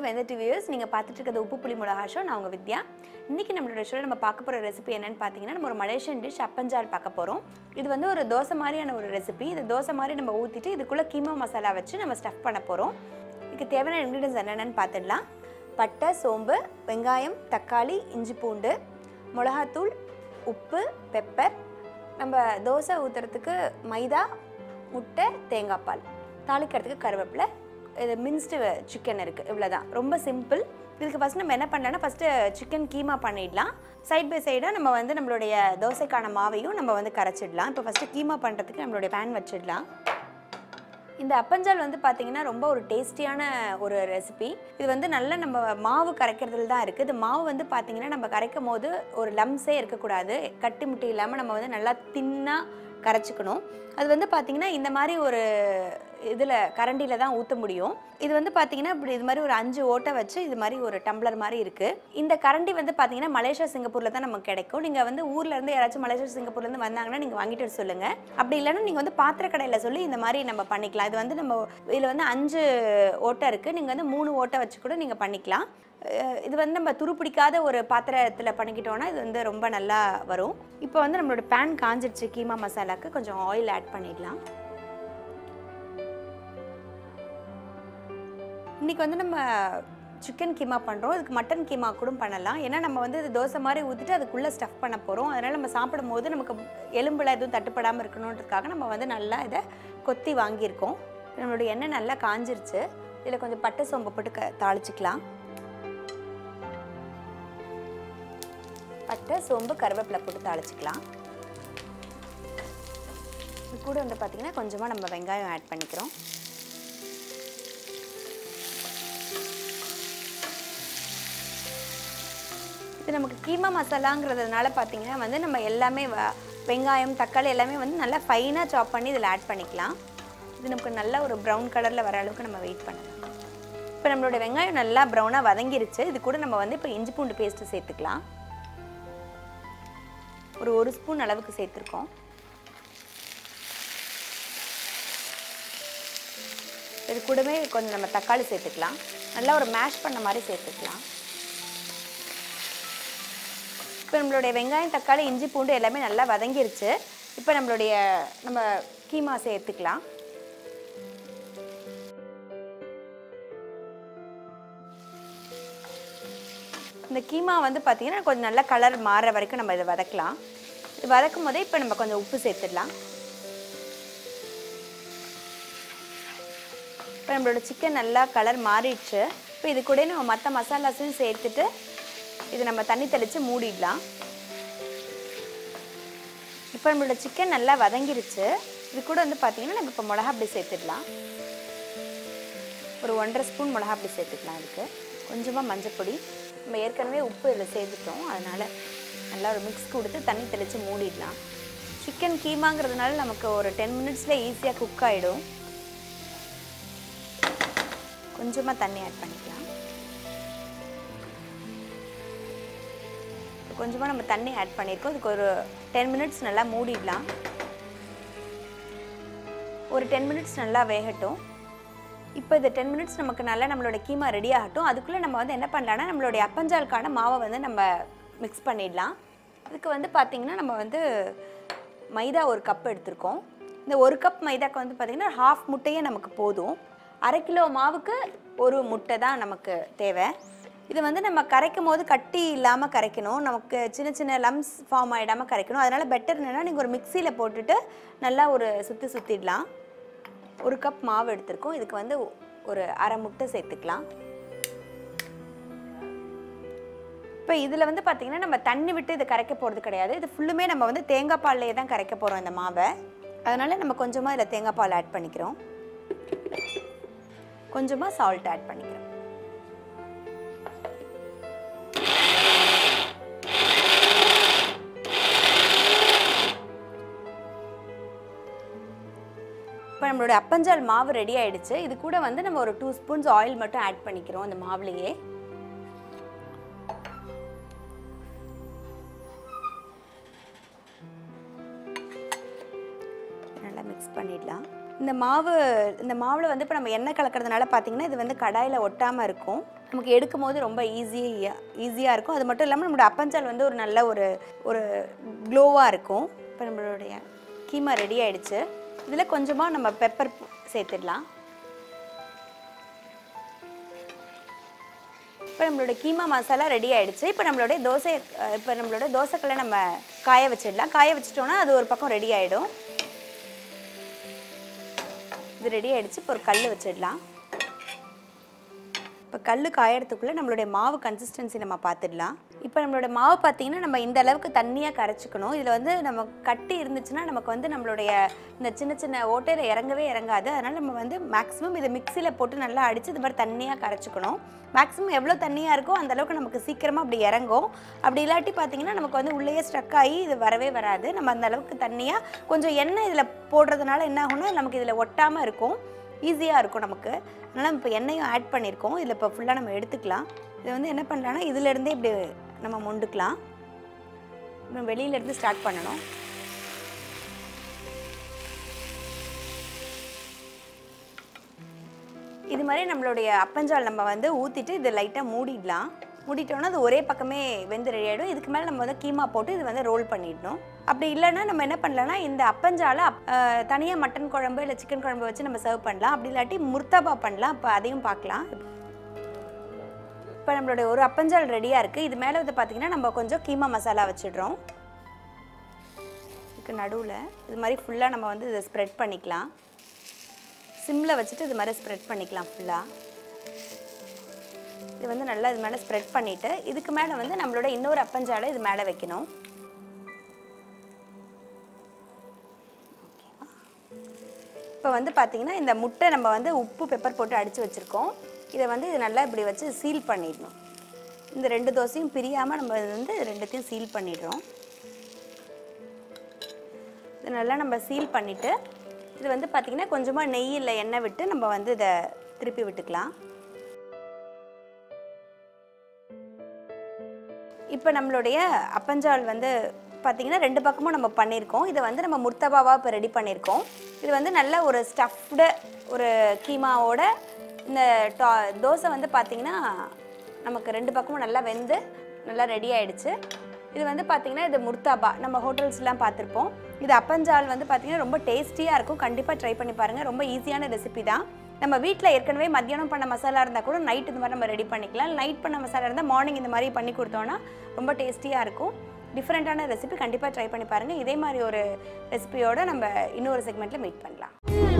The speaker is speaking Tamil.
வெந்தட்டி வியூஸ் நீங்கள் பார்த்துட்டு இருக்கிறது உப்பு புளி மிளகா ஷோ நான் உங்கள் வித்யா இன்றைக்கி நம்மளோட ஷோவில் நம்ம பார்க்க போகிற ரெசிபி என்னன்னு பார்த்தீங்கன்னா நம்ம ஒரு மலேசியன் டிஷ் அப்பஞ்சால் பார்க்க போகிறோம் இது வந்து ஒரு தோசை மாதிரியான ஒரு ரெசிபி இது தோசை மாதிரி நம்ம ஊற்றிட்டு இதுக்குள்ளே கீமா மசாலா வச்சு நம்ம ஸ்டஃப் பண்ண போகிறோம் இதுக்கு தேவையான இன்க்ரீடியன்ஸ் என்னென்னு பார்த்துடலாம் பட்டை சோம்பு வெங்காயம் தக்காளி இஞ்சி பூண்டு மிளகாத்தூள் உப்பு பெப்பர் நம்ம தோசை ஊற்றுறதுக்கு மைதா முட்டை தேங்காய் பால் தாளிக்கிறதுக்கு கருவேப்பிலை இது மின்ஸ்டு சிக்கன் இருக்குது இவ்வளோதான் ரொம்ப சிம்பிள் இதுக்கு ஃபஸ்ட் நம்ம என்ன பண்ணலாம்னா ஃபஸ்ட்டு சிக்கன் கீமா பண்ணிடலாம் சைட் பை சைடாக நம்ம வந்து நம்மளுடைய தோசைக்கான மாவையும் நம்ம வந்து கரைச்சிடலாம் இப்போ ஃபஸ்ட்டு கீமா பண்ணுறதுக்கு நம்மளுடைய பேன் வச்சிடலாம் இந்த அப்பஞ்சால் வந்து பார்த்தீங்கன்னா ரொம்ப ஒரு டேஸ்டியான ஒரு ரெசிபி இது வந்து நல்ல நம்ம மாவு கரைக்கிறதுல தான் இருக்குது இது மாவு வந்து பார்த்தீங்கன்னா நம்ம கரைக்கும் போது ஒரு லம்ஸே இருக்கக்கூடாது கட்டி முட்டி இல்லாமல் நம்ம வந்து நல்லா தின்னாக கரைச்சிக்கணும் அது வந்து பார்த்தீங்கன்னா இந்த மாதிரி ஒரு இதில் கரண்டியில் தான் ஊற்ற முடியும் இது வந்து பார்த்தீங்கன்னா இப்படி இது மாதிரி ஒரு அஞ்சு ஓட்டை வச்சு இது மாதிரி ஒரு டம்ளர் மாதிரி இருக்குது இந்த கரண்டி வந்து பார்த்தீங்கன்னா மலேசியா சிங்கப்பூரில் தான் நமக்கு கிடைக்கும் நீங்கள் வந்து ஊர்ல இருந்து யாராச்சும் மலேசியா சிங்கப்பூர்லேருந்து வந்தாங்கன்னா நீங்கள் வாங்கிட்டு வர சொல்லுங்கள் அப்படி இல்லைன்னா நீங்கள் வந்து பாத்திர கடையில் சொல்லி இந்த மாதிரி நம்ம பண்ணிக்கலாம் இது வந்து நம்ம இதில் வந்து அஞ்சு ஓட்டை இருக்குது நீங்கள் வந்து மூணு ஓட்டை வச்சு கூட நீங்கள் பண்ணிக்கலாம் அஹ் இது வந்து நம்ம துருப்பிடிக்காத ஒரு பாத்திரத்தில் பண்ணிக்கிட்டோன்னா இது வந்து ரொம்ப நல்லா வரும் இப்போ வந்து நம்மளோட பேன் காஞ்சிடுச்சு கீமா மசாலாக்கு கொஞ்சம் ஆயில் ஆட் பண்ணிடலாம் இன்றைக்கி வந்து நம்ம சிக்கன் கீமா பண்ணுறோம் இதுக்கு மட்டன் கீமா கூட பண்ணலாம் ஏன்னா நம்ம வந்து இது தோசை மாதிரி ஊற்றிட்டு அதுக்குள்ளே ஸ்டஃப் பண்ண போகிறோம் அதனால் நம்ம சாப்பிடும் போது நமக்கு எலும்பில் எதுவும் தட்டுப்படாமல் இருக்கணுன்றதுக்காக நம்ம வந்து நல்லா இதை கொத்தி வாங்கியிருக்கோம் நம்மளுடைய எண்ணெய் நல்லா காஞ்சிருச்சு இதில் கொஞ்சம் பட்டை சோம்பு போட்டு க தாளிச்சிக்கலாம் பட்டை சோம்பு கருவேப்பிலை போட்டு தாளிச்சிக்கலாம் இது கூட வந்து பார்த்திங்கன்னா கொஞ்சமாக நம்ம வெங்காயம் ஆட் பண்ணிக்கிறோம் இது நமக்கு கீமா மசாலாங்கிறதுனால பார்த்தீங்கன்னா வந்து நம்ம எல்லாமே வ- வெங்காயம் தக்காளி எல்லாமே வந்து நல்லா ஃபைனாக சாப் பண்ணி இதில் ஆட் பண்ணிக்கலாம் இது நமக்கு நல்ல ஒரு ப்ரௌன் கலரில் வர அளவுக்கு நம்ம வெயிட் பண்ணலாம் இப்போ நம்மளோட வெங்காயம் நல்லா ப்ரௌனாக வதங்கிருச்சு இது கூட நம்ம வந்து இப்போ இஞ்சி பூண்டு பேஸ்ட்டு சேர்த்துக்கலாம் ஒரு ஒரு ஸ்பூன் அளவுக்கு சேர்த்துருக்கோம் இது கூடவே கொஞ்சம் நம்ம தக்காளி சேர்த்துக்கலாம் நல்லா ஒரு மேஷ் பண்ண மாதிரி சேர்த்துக்கலாம் இப்போ நம்மளுடைய வெங்காயம் தக்காளி இஞ்சி பூண்டு எல்லாமே நல்லா வதங்கிருச்சு இப்போ நம்மளுடைய நம்ம கீமா சேர்த்துக்கலாம் இந்த கீமா வந்து பார்த்தீங்கன்னா கொஞ்சம் நல்லா கலர் மாறுற வரைக்கும் நம்ம இதை வதக்கலாம் இது வதக்கும் போதே இப்போ நம்ம கொஞ்சம் உப்பு சேர்த்துடலாம் இப்போ நம்மளோட சிக்கன் நல்லா கலர் மாறிடுச்சு இப்போ இது கூட நம்ம மற்ற மசாலாஸையும் சேர்த்துட்டு இது நம்ம தண்ணி தெளித்து மூடிடலாம் இப்போ நம்மளோட சிக்கன் நல்லா வதங்கிருச்சு இது கூட வந்து பார்த்தீங்கன்னா நம்ம இப்போ மிளகா அப்படி சேர்த்துடலாம் ஒரு ஒன்றரை ஸ்பூன் மிளகா அப்படி சேர்த்துக்கலாம் இதுக்கு கொஞ்சமாக மஞ்சப்பொடி நம்ம ஏற்கனவே உப்பு இதில் சேர்த்துட்டோம் அதனால் நல்லா ஒரு மிக்ஸ் கொடுத்து தண்ணி தெளித்து மூடிடலாம் சிக்கன் கீமாங்கிறதுனால நமக்கு ஒரு டென் மினிட்ஸில் ஈஸியாக குக் ஆகிடும் கொஞ்சமாக தண்ணி ஆட் பண்ணிக்கலாம் கொஞ்சமாக நம்ம தண்ணி ஆட் பண்ணியிருக்கோம் இதுக்கு ஒரு டென் மினிட்ஸ் நல்லா மூடிடலாம் ஒரு டென் மினிட்ஸ் நல்லா வேகட்டும் இப்போ இது டென் மினிட்ஸ் நமக்கு நல்லா நம்மளோட கீமா ரெடி ஆகட்டும் அதுக்குள்ளே நம்ம வந்து என்ன பண்ணலாம்னா நம்மளுடைய அப்பஞ்சாலுக்கான மாவை வந்து நம்ம மிக்ஸ் பண்ணிடலாம் இதுக்கு வந்து பார்த்திங்கன்னா நம்ம வந்து மைதா ஒரு கப் எடுத்திருக்கோம் இந்த ஒரு கப் மைதாக்கு வந்து பார்த்திங்கன்னா ஹாஃப் முட்டையே நமக்கு போதும் அரை கிலோ மாவுக்கு ஒரு முட்டை தான் நமக்கு தேவை இது வந்து நம்ம கரைக்கும் போது கட்டி இல்லாமல் கரைக்கணும் நமக்கு சின்ன சின்ன லம்ஸ் ஃபார்ம் ஆகிடாமல் கரைக்கணும் அதனால் பெட்டர் என்னென்னா நீங்கள் ஒரு மிக்சியில் போட்டுட்டு நல்லா ஒரு சுற்றி சுற்றிடலாம் ஒரு கப் மாவு எடுத்திருக்கோம் இதுக்கு வந்து ஒரு அரை முட்டை சேர்த்துக்கலாம் இப்போ இதில் வந்து பார்த்திங்கன்னா நம்ம தண்ணி விட்டு இது கரைக்க போகிறது கிடையாது இது ஃபுல்லுமே நம்ம வந்து தேங்காய் பால்லையே தான் கரைக்க போகிறோம் இந்த மாவை அதனால் நம்ம கொஞ்சமாக இதில் தேங்காய் பால் ஆட் பண்ணிக்கிறோம் கொஞ்சமாக சால்ட் ஆட் பண்ணிக்கிறோம் இப்போ நம்மளோட அப்பஞ்சால் மாவு ரெடி ஆயிடுச்சு இது கூட வந்து நம்ம ஒரு டூ ஸ்பூன்ஸ் ஆயில் மட்டும் ஆட் பண்ணிக்கிறோம் அந்த மாவுலையே நல்லா மிக்ஸ் பண்ணிடலாம் இந்த மாவு இந்த மாவில் வந்து இப்போ நம்ம எண்ணெய் கலக்கிறதுனால பார்த்தீங்கன்னா இது வந்து கடாயில் ஒட்டாமல் இருக்கும் நமக்கு எடுக்கும் போது ரொம்ப ஈஸியாக ஈஸியாக இருக்கும் அது மட்டும் இல்லாமல் நம்மளோட அப்பஞ்சால் வந்து ஒரு நல்ல ஒரு ஒரு க்ளோவாக இருக்கும் இப்போ நம்மளுடைய கீமா ரெடி ஆயிடுச்சு இதில் கொஞ்சமாக நம்ம பெப்பர் சேர்த்துடலாம் இப்போ நம்மளோட கீமா மசாலா ரெடி ஆயிடுச்சு இப்போ நம்மளுடைய தோசை அஹ், இப்போ நம்மளோட தோசைக்கல்லை நம்ம காய வச்சிடலாம் காய வச்சிட்டோன்னா அது ஒரு பக்கம் ரெடி ஆகிடும் இது ரெடி ஆயிடுச்சு இப்போ ஒரு கல் வச்சிடலாம் இப்போ கல் காயறதுக்குள்ளே நம்மளுடைய மாவு கன்சிஸ்டன்சி நம்ம பார்த்துடலாம் இப்போ நம்மளோட மாவு பார்த்தீங்கன்னா நம்ம இந்த அளவுக்கு தண்ணியாக கரைச்சிக்கணும் இதில் வந்து நம்ம கட்டி இருந்துச்சுன்னா நமக்கு வந்து நம்மளுடைய இந்த சின்ன சின்ன ஓட்டையில் இறங்கவே இறங்காது அதனால் நம்ம வந்து மேக்ஸிமம் இதை மிக்சியில் போட்டு நல்லா அடித்து இது மாதிரி தண்ணியாக கரைச்சிக்கணும் மேக்ஸிமம் எவ்வளோ தண்ணியாக இருக்கோ அந்த அளவுக்கு நமக்கு சீக்கிரமாக அப்படி இறங்கும் அப்படி இல்லாட்டி பார்த்தீங்கன்னா நமக்கு வந்து உள்ளேயே ஸ்ட்ரக் ஆகி இது வரவே வராது நம்ம அந்த அளவுக்கு தண்ணியாக கொஞ்சம் எண்ணெய் இதில் போடுறதுனால என்ன ஆகும்னா நமக்கு இதில் ஒட்டாமல் இருக்கும் ஈஸியாக இருக்கும் நமக்கு அதனால் நம்ம இப்போ எண்ணெயும் ஆட் பண்ணியிருக்கோம் இதில் இப்போ ஃபுல்லாக நம்ம எடுத்துக்கலாம் இதை வந்து என்ன பண்ணலான்னா இதுலேருந்தே இப்படி நம்ம மொண்டுக்கலாம் நம்ம வெளியிலேருந்து ஸ்டார்ட் பண்ணணும் இது மாதிரி நம்மளுடைய அப்பஞ்சால் நம்ம வந்து ஊற்றிட்டு இதை லைட்டாக மூடிடலாம் மூடிட்டோன்னா அது ஒரே பக்கமே வெந்து ரெடி ஆகிடும் இதுக்கு மேலே நம்ம வந்து கீமா போட்டு இது வந்து ரோல் பண்ணிடணும் அப்படி இல்லைன்னா நம்ம என்ன பண்ணலாம்னா இந்த அப்பஞ்சாலை தனியாக மட்டன் குழம்பு இல்லை சிக்கன் குழம்பு வச்சு நம்ம சர்வ் பண்ணலாம் அப்படி இல்லாட்டி முர்த்தபா பண்ணலாம் இப்போ அதையும் பார்க்கலாம் இப்போ நம்மளுடைய ஒரு அப்பஞ்சால் ரெடியாக இருக்குது இது மேலே வந்து பார்த்திங்கன்னா நம்ம கொஞ்சம் கீமா மசாலா வச்சிடுறோம் இதுக்கு நடுவில் இது மாதிரி ஃபுல்லாக நம்ம வந்து இதை ஸ்ப்ரெட் பண்ணிக்கலாம் சிம்மில் வச்சுட்டு இது மாதிரி ஸ்ப்ரெட் பண்ணிக்கலாம் ஃபுல்லாக இது வந்து நல்லா இது மேலே ஸ்ப்ரெட் பண்ணிவிட்டு இதுக்கு மேலே வந்து நம்மளோட இன்னொரு அப்பஞ்சாலை இது மேலே வைக்கணும் இப்போ வந்து பார்த்தீங்கன்னா இந்த முட்டை நம்ம வந்து உப்பு பெப்பர் போட்டு அடித்து வச்சுருக்கோம் இதை வந்து இது நல்லா இப்படி வச்சு சீல் பண்ணிடணும் இந்த ரெண்டு தோசையும் பிரியாமல் நம்ம இது வந்து ரெண்டுத்தையும் சீல் பண்ணிடுறோம் இது நல்லா நம்ம சீல் பண்ணிவிட்டு இது வந்து பார்த்திங்கன்னா கொஞ்சமாக நெய் இல்லை எண்ணெய் விட்டு நம்ம வந்து இதை திருப்பி விட்டுக்கலாம் இப்போ நம்மளுடைய அப்பஞ்சால் வந்து பார்த்திங்கன்னா ரெண்டு பக்கமும் நம்ம பண்ணியிருக்கோம் இதை வந்து நம்ம முர்த்தபாவாக இப்போ ரெடி பண்ணியிருக்கோம் இது வந்து நல்ல ஒரு ஸ்டஃப்டு ஒரு கீமாவோட இந்த டா தோசை வந்து பார்த்திங்கன்னா நமக்கு ரெண்டு பக்கமும் நல்லா வெந்து நல்லா ரெடி ஆயிடுச்சு இது வந்து பார்த்திங்கன்னா இது முர்த்தாபா நம்ம ஹோட்டல்ஸ்லாம் பார்த்துருப்போம் இது அப்பஞ்சால் வந்து பார்த்திங்கன்னா ரொம்ப டேஸ்டியாக இருக்கும் கண்டிப்பாக ட்ரை பண்ணி பாருங்கள் ரொம்ப ஈஸியான ரெசிபி தான் நம்ம வீட்டில் ஏற்கனவே மத்தியானம் பண்ண மசாலா இருந்தால் கூட நைட் இந்த மாதிரி நம்ம ரெடி பண்ணிக்கலாம் நைட் பண்ண மசாலா இருந்தால் மார்னிங் இந்த மாதிரி பண்ணி கொடுத்தோன்னா ரொம்ப டேஸ்டியாக இருக்கும் டிஃப்ரெண்ட்டான ரெசிபி கண்டிப்பாக ட்ரை பண்ணி பாருங்கள் இதே மாதிரி ஒரு ரெசிபியோட நம்ம இன்னொரு செக்மெண்ட்டில் மீட் பண்ணலாம்